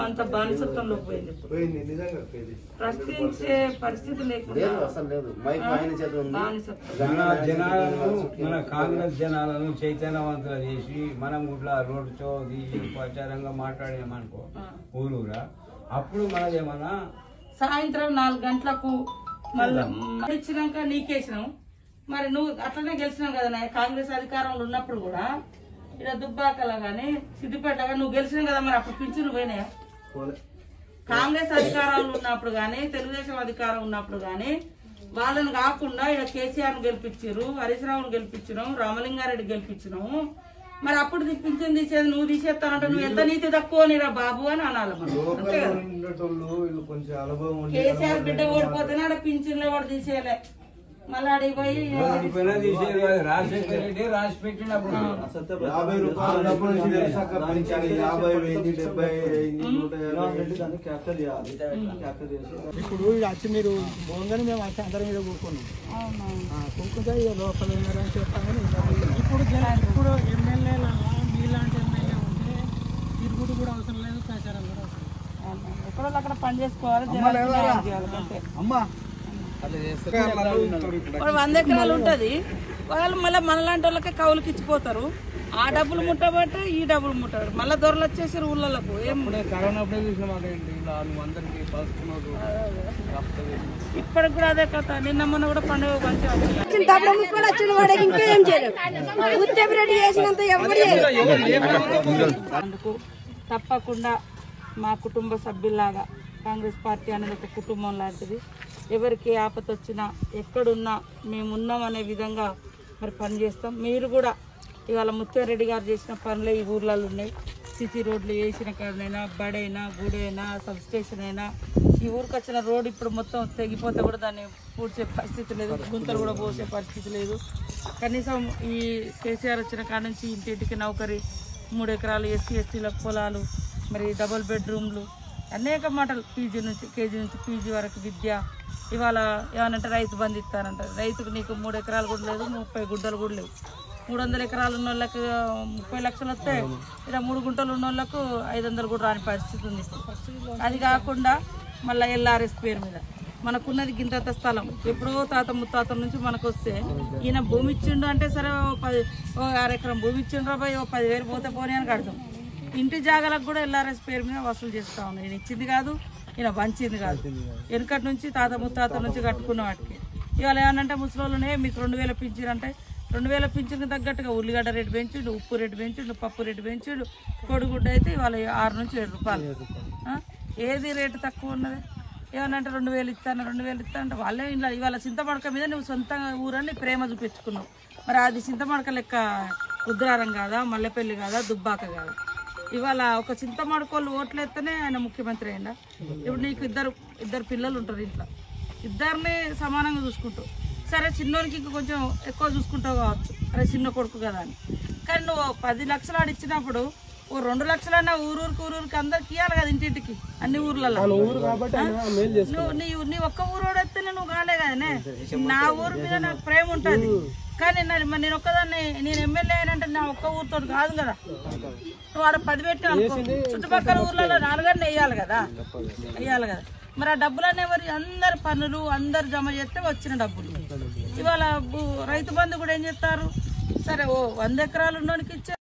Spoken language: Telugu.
అంత బానిసత్వంలోకి పోయింది ఇప్పుడు పోయింది నిజంగా పోయింది ప్రశ్నించే పరిస్థితి లేకుండా లేదు అసలు లేదు మైక్ ఆయన చేత ఉంది బానిసత్వం మన జనాలను మన కాంగ్రెస్ జనాలను చైతన్యవంతులు చేసి మనం కూడా రోడ్డు షో తీసి ప్రచారంగా మాట్లాడామనుకో ఊరూరా అప్పుడు మనదేమన్నా సాయంత్రం నాలుగు గంటలకు మళ్ళీ ఇచ్చినాక నీకేసినాం మరి నువ్వు అట్లనే గెలిచినావు కదా నాయ కాంగ్రెస్ అధికారంలో ఉన్నప్పుడు కూడా ఇక్కడ దుబ్బాకల గానీ సిద్దిపేట గానీ నువ్వు గెలిచినావు కదా మరి అప్పుడు పింఛను పోయినాయా పోలే కాంగ్రెస్ అధికారంలో ఉన్నప్పుడు గానీ తెలుగుదేశం అధికారం ఉన్నప్పుడు గానీ వాళ్ళని కాకుండా ఇక్కడ కేసీఆర్ గెలిపించారు హరీష్ రావును గెలిపించినాం రామలింగారెడ్డి గెలిపించినాము మరి అప్పుడు పింఛన్ తీసేది నువ్వు తీసేస్తానంటే నువ్వు ఎంత నీతి తక్కువ నీరా బాబు అని అనాలి మనం అంతే లోకల్ కదా ఉండేటోళ్ళు వీళ్ళు కొంచెం అనుభవం ఉండి కేసీఆర్ బిడ్డ ఓడిపోతేనే ఆడ పింఛన్లు ఎవరు తీసేయలే మళ్ళీ ఆడికి పోయి ఓడిపోయినా తీసేది కాదు. రాజశేఖర రెడ్డి రాసి పెట్టినప్పుడు యాభై రూపాయలు డబ్బులు నుంచి తెలిసాక పెంచాలి యాభై వెయ్యి డెబ్బై అయింది, నూట యాభై ఇప్పుడు ఈడ వచ్చి మీరు పోగానే మేము వచ్చి అందరం మీద కూర్చున్నాం ఆ, కూర్చుంటే ఇక లోపల ఉన్నారని చెప్తామని ఇప్పుడు జన- ఇప్పుడు ఎమ్మెల్యేల మీలాంటి ఎమ్మెల్యే ఉంటే తిరుగుడు కూడా అవసరం లేదు ప్రచారం కూడా అవసరం లేదు. ఎక్కడో అక్కడ పని చేసుకోవాలి జనాలకు న్యాయం చేయాలి అంతే. అమ్మా ఇప్పుడు వంద ఎకరాలు ఉంటది వాళ్ళు మళ్ళీ మనలాంటి వాళ్ళకే కౌలుకి ఇచ్చిపోతారు ఆ డబ్బులు ముట్టబట్టే ఈ డబ్బులు ముట్టారు మళ్ళీ దొరలు వచ్చేసి ఊళ్ళకు ఏం కరోనా అప్పుడే చూసినాం అదేంటి ఇలా నువ్వు అందరికి కలుసుకున్నారు ఇప్పటికి కూడా అదే కథ నిన్న మొన్న కూడా పండుగ మంచిగా వచ్చింది. చింతాపురం ముక్కలు వచ్చిన వాడికి ఇంకేం చేయలేదు ఉత్తెపిరెడ్డి చేసినంత ఎవరు చేయలేదు అందుకు తప్పకుండా మా కుటుంబ సభ్యుల్లాగా కాంగ్రెస్ పార్టీ అనేది ఒక కుటుంబం లాంటిది ఎవరికి ఆపత వచ్చినా ఎక్కడున్నా మేము ఉన్నాం అనే విధంగా మరి పనిచేస్తాం మీరు కూడా ఇవాళ ముత్యారెడ్డి గారు చేసిన పనులే ఈ ఊర్లలో ఉన్నాయి సిసి రోడ్లు వేసిన కాడనైనా బడైనా గుడైనా సబ్ స్టేషన్ అయినా ఈ ఊరికి వచ్చిన రోడ్ ఇప్పుడు మొత్తం తెగిపోతే కూడా దాన్ని పూడ్చే పరిస్థితి లేదు గుంతలు కూడా పోసే పరిస్థితి లేదు కనీసం ఈ కేసీఆర్ వచ్చిన కాడ నుంచి ఇంటింటికి నౌకరి మూడు ఎకరాలు ఎస్సీ ఎస్టీలకు పొలాలు మరి డబుల్ బెడ్రూమ్లు అనేక మాటలు పీజీ నుంచి కేజీ నుంచి పీజీ వరకు విద్య ఇవాళ ఏమనంటే రైతు బంధు ఇస్తారంటారు రైతుకు నీకు మూడు ఎకరాలు కూడా లేదు ముప్పై గుడ్డలు కూడా లేవు మూడు వందల ఎకరాలు ఉన్న వాళ్ళకి ముప్పై లక్షలు వస్తే ఇక్కడ మూడు గుంటలు ఉన్న వాళ్ళకు ఐదు వందలు కూడా రాని పరిస్థితి ఉంది ఇప్పుడు. అది కాకుండా మళ్ళీ ఎల్ఆర్ఎస్ పేరు మీద మనకున్నది గింతంత స్థలం ఎప్పుడో తాత ముత్తాత నుంచి మనకు వస్తే ఈయన భూమి ఇచ్చిండు అంటే సరే ఓ పది ఓ ఆరు ఎకరం భూమి ఇచ్చిండ్రు రాబాయి ఓ పదివేలు పోతే పోనీ అని కడతాం ఇంటి జాగాలకు కూడా ఎల్ఆర్ఎస్ పేరు మీద వసూలు చేస్తా ఉన్నాం ఈయన ఇచ్చింది కాదు ఈయన వంచింది కాదు వెనకటి నుంచి తాత ముత్తాత నుంచి కట్టుకున్న వాటికి ఇవాళ ఏమనంటే ముసలోళ్ళనే మీకు రెండు వేల పింఛన్ అంటే రెండు వేల పింఛన్కి తగ్గట్టుగా ఉల్లిగడ్డ రేటు పెంచుడు ఉప్పు రేటు పెంచుడు పప్పు రేటు పెంచుడు కోడిగుడ్డ అయితే ఇవాళ ఆరు నుంచి ఏడు రూపాయలు ఆ? ఏది రేటు తక్కువ ఉన్నది ఏమనంటే రెండు వేలు ఇస్తాను రెండు వేలు ఇస్తాను అంటే వాళ్ళే ఇలా ఇవాళ చింతమడక మీద నువ్వు సొంత ఊరని ప్రేమ చూపించుకున్నావు మరి అది చింతమడక లెక్క రుద్రారం కాదా మల్లెపల్లి కాదా దుబ్బాక కాదా ఇవాళ ఒక చింతమడకోళ్ళు ఓట్లు ఎత్తేనే ఆయన ముఖ్యమంత్రి అయినా ఇప్పుడు నీకు ఇద్దరు ఇద్దరు పిల్లలు ఉంటారు ఇంట్లో ఇద్దరిని సమానంగా చూసుకుంటావు సరే చిన్నోనికి ఇంక కొంచెం ఎక్కువ చూసుకుంటావు కావచ్చు అరే చిన్న కొడుకు కదా అని కానీ నువ్వు పది లక్షలు ఆడిచ్చినప్పుడు ఓ రెండు లక్షలన్నా ఊరూరికి ఊరూరికి అందరికి ఇవ్వాలి కదా ఇంటింటికి అన్ని ఊర్లలో నువ్వు నీ నీ ఒక్క ఊరు వస్తేనే నువ్వు కాలే కదనే నా ఊరు మీద నాకు ప్రేమ ఉంటుంది కానీ నా- మరి నేను ఒక్కదాన్ని నేను ఎమ్మెల్యే అయినంటే నా ఒక్క ఊరితో కాదు కదా నువ్వు ఆడ పది పెట్టినా అనుకో చుట్టుపక్కల ఊర్లలో నాలుగన్నీ వేయాలి కదా వేయాలి కదా మరి ఆ డబ్బులన్నీ ఎవరి అందరు పన్నులు అందరు జమ చేస్తే వచ్చిన డబ్బులు ఇవాళ భూ- రైతు బంధు కూడా ఏం చేస్తారు సరే ఓ వంద ఎకరాలు ఉన్నోనికి ఇచ్చే